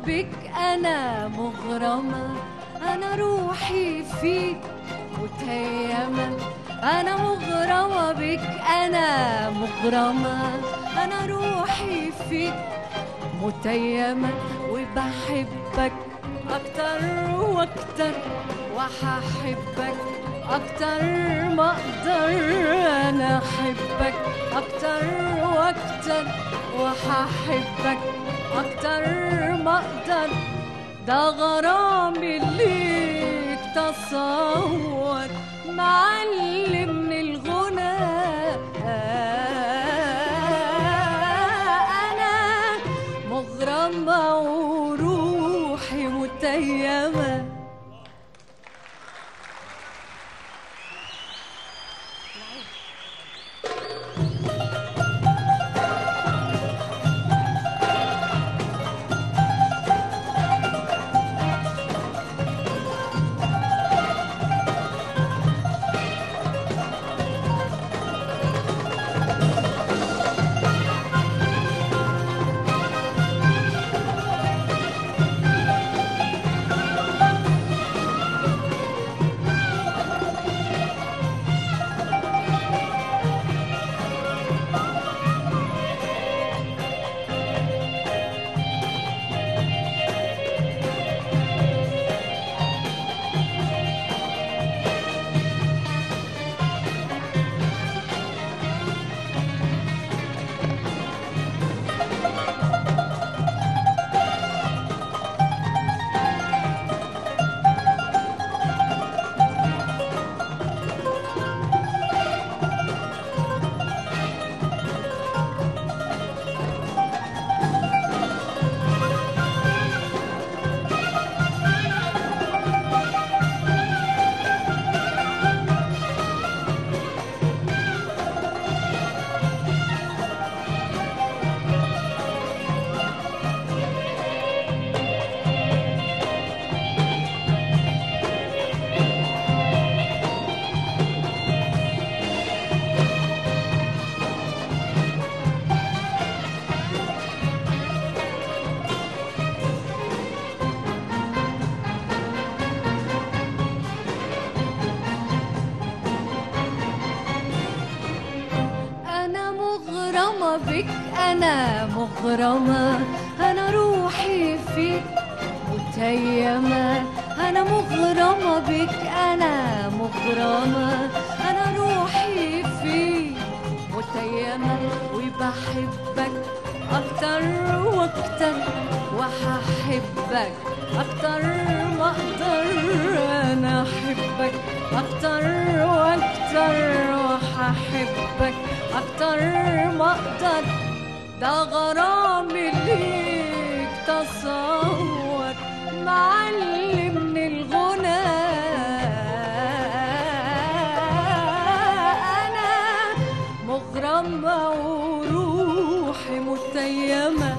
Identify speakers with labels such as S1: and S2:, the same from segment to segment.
S1: بك أنا مغرمة أنا روحي فيك متيمة أنا مغرمة بك أنا مغرمة أنا روحي فيك متيمة وبحبك أكتر وأكتر وهحبك أكتر ما أقدر أنا أحبك أكتر وأكتر وهحبك أكتر ما أقدر ده غرامي ليك تصور معلم الغنى أنا مغرمة وروحي متيمة أنا مغرمة بك أنا مغرمة أنا روحي فيك متيمة أنا مغرمة بك أنا مغرمة أنا روحي فيك متيمة وبحبك أكتر وأكتر وهحبك أكتر ما أقدر أنا أحبك أكتر وأكتر وهحبك أكتر ما أقدر ده غرامي ليك تصور معلم الغنى أنا مغرمة وروحي متيمة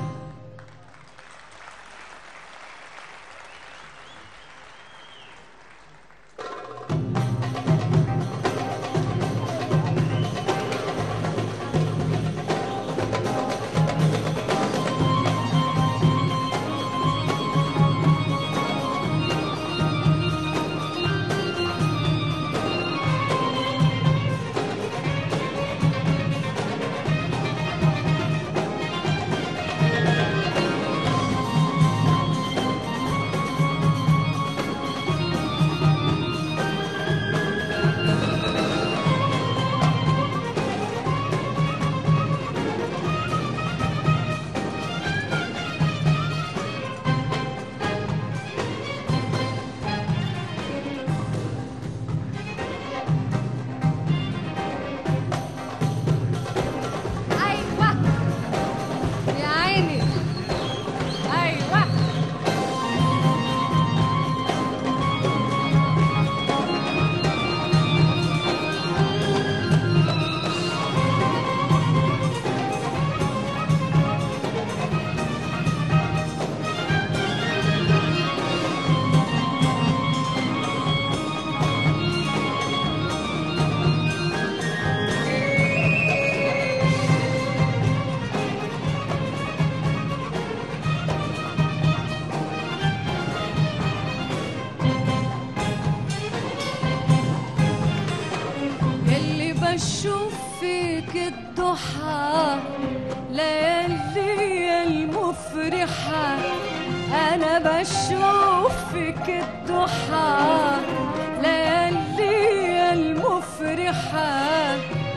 S1: ليالي المفرحة أنا بشوف فيك الضحى ليالي المفرحة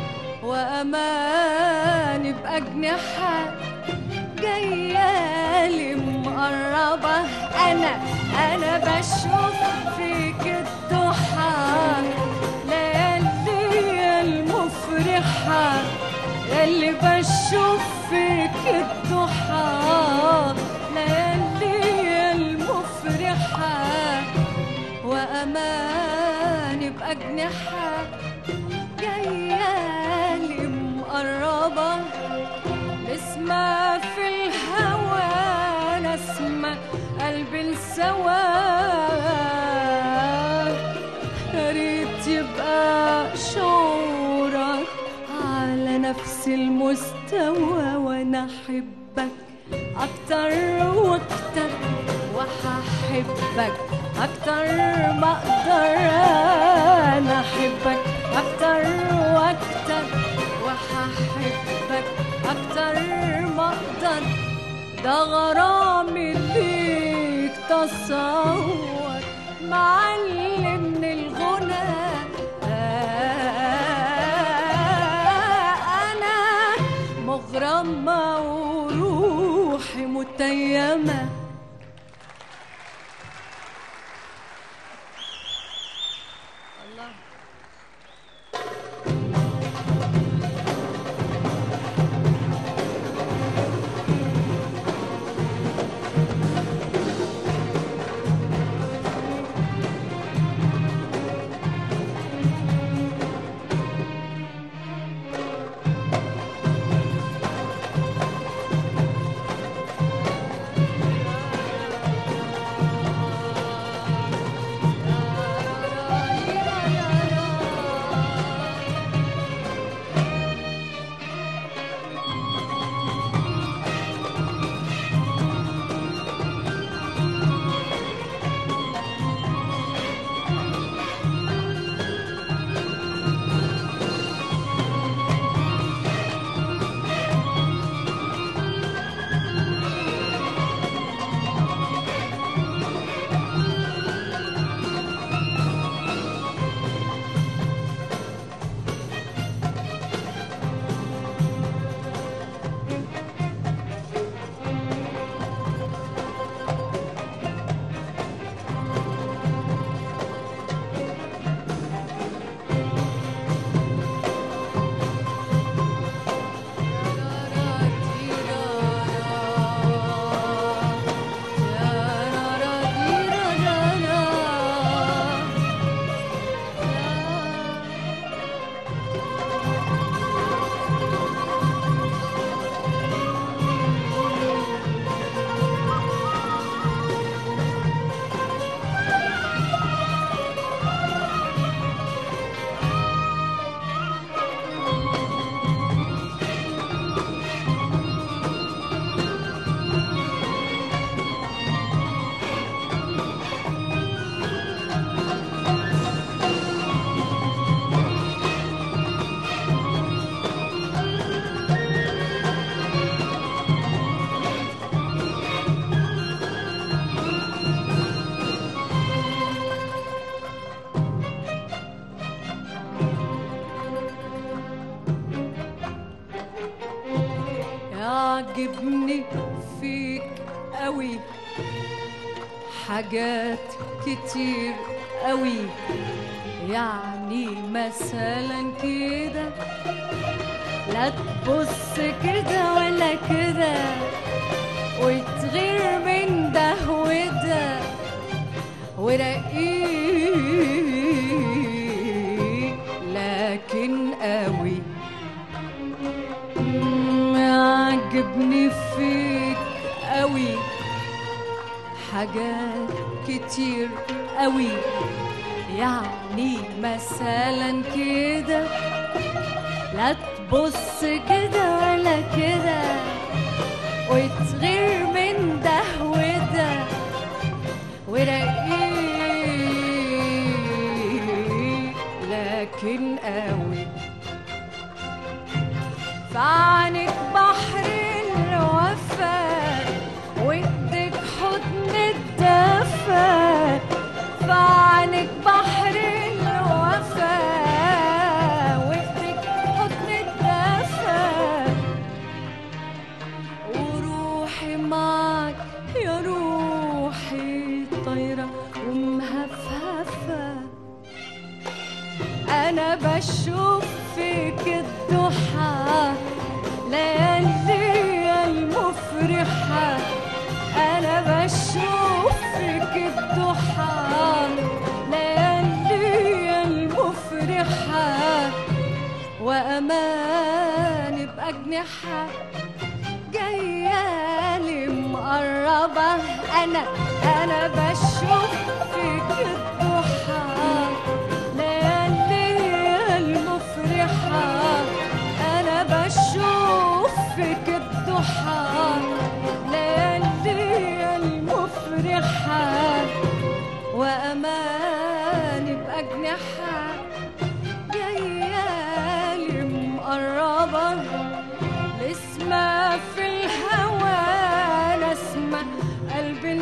S1: وأماني بأجنحة جايالي مقربة أنا أنا بشوف فيك الضحى ليالي المفرحة اللي بشوف فيك الضحى ليالي المفرحة وأماني بأجنحة جايالي مقربة نسمة في الهوى نسمة قلبي السوا يا ريت يبقى شعورك على نفس المستوى وانا احبك اكتر واكتر وهحبك اكتر ما اقدر انا احبك اكتر واكتر وهحبك اكتر ما اقدر ده غرامي ليك تصور معلمني الغنى انا مغرمة وروحي متيمة الله يعجبني فيك قوي حاجات كتير قوي يعني مثلا كده لا تبص كده ولا كده وتغير من ده وده ورقيق لكن قوي مم، يعجبني فيك قوي حاجات كتير قوي يعني مثلا كده لا تبص كده ولا كده وتغير من ده وده ورقيق لكن قوي فعنك بحر انا بشوف فيك الضحى ليالي المفرحة انا بشوف فيك الضحى ليالي المفرحة وأمان بأجنحة جايالي مقربة أنا أنا بشوف فيك الضحى ليالي المفرحة أنا بشوف فيك الضحى ليالي المفرحة وأماني بأجنحة جايالي مقربة الاسمة في الهوى نسمة قلب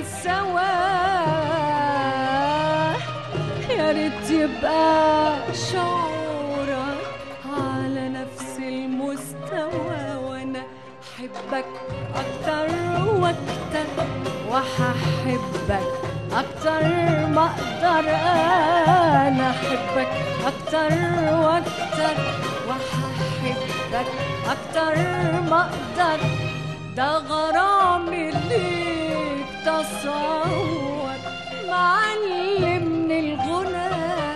S1: سوا يا ريت يبقى شعورك على نفس المستوى وانا احبك اكتر واكتر وهحبك اكتر ما اقدر انا احبك اكتر واكتر وهحبك اكتر ما اقدر ده غرامي ليك تصور معلمني الغنى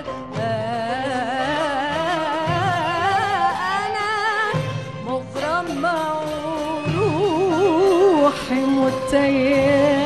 S1: انا مغرمة وروحي متيمة